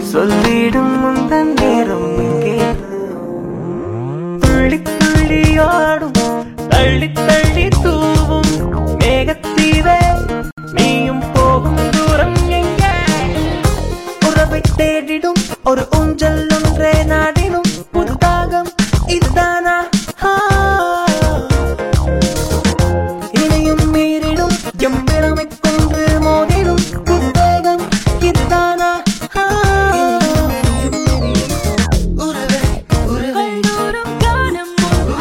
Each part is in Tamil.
சொல்லிடும் முந்தன் நேரம் இங்கே துள்ளி துள்ளி ஆடும் தள்ளி தள்ளி தூவும் மேகத்தீவே நீயும் போகும் தூரம் எங்கே உறவை தேடிடும் ஒரு ஊஞ்சல் ஒன்றே நாடிடும் புது தாகம் இதுதானா ஆ. இனியும் மீறிடும் எம்பிழமை கொண்டு மோதிடும் புது வேகம் இதுதானா ஆ. உறவே உறவே கண்டோறும் காணும்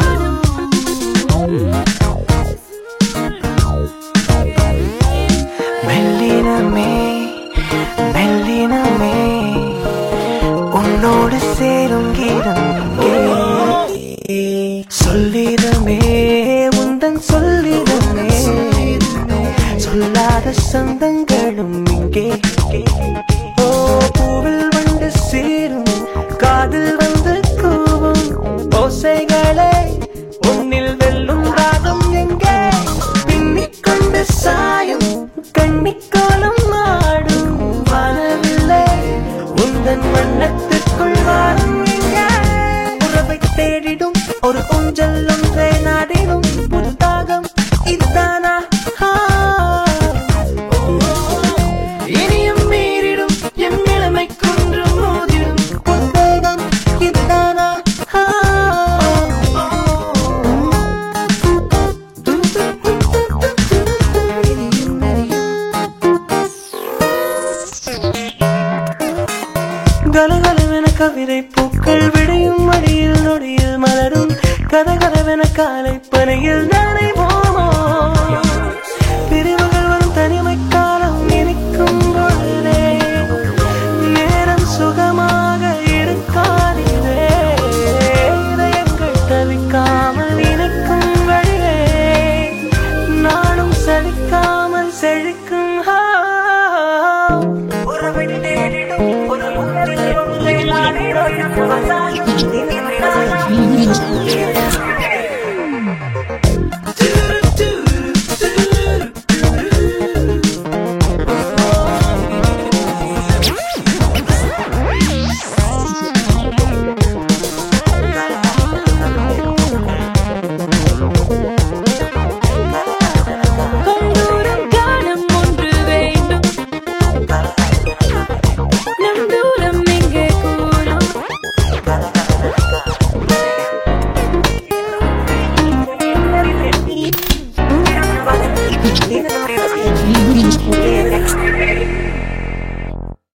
மெல்லினமே மெல்லினமே உன்னோடு சேரும் கீதம் இங்கே. சொல்லிடமே உந்தன் சொல்லிடமே சொல்லாத சொந்தங்களும் இங்கே ஓ பூவில் வந்து சேரும் காதில் வந்து கூவும் ஓசைகளே உன்னில் வெல்லும் ராகம் எங்கே பின்னிக் கொண்டு சாயும் கண்ணிக்கோலம் ஆடும் வானவில்லை உந்தன் வண்ணத்துக்குள் வாழும் எங்கே உறவை தேடிடும் ஒரு ஊஞ்சல் ஒன்றை நாடிடும் புது தாகம் இதுதானா ஆ. இனியும் மீறிடும் என் இளமை கொன்று மோதிடும் புத்தகம் இதுதானா ஆ. கலகலவென கவிதை பூக்கள் விடையும் மடியில் நொடியில் மலரும் கதகதவென காலை பனையில் நனைவோமோ பிரிவுகள் வரும் தனிமை காலம் இனிக்கும் பொழுதே நேரம் சுகமாக இருக்காதிலே இதயங்கள் தவிக்காமல் இனிக்கும் வழியே நானும் சலிக்காமல் செழிக்கும் ஆ. உறவை தேடிடும் ஒரு முகத்தில் ஒன்றை நாடிடும்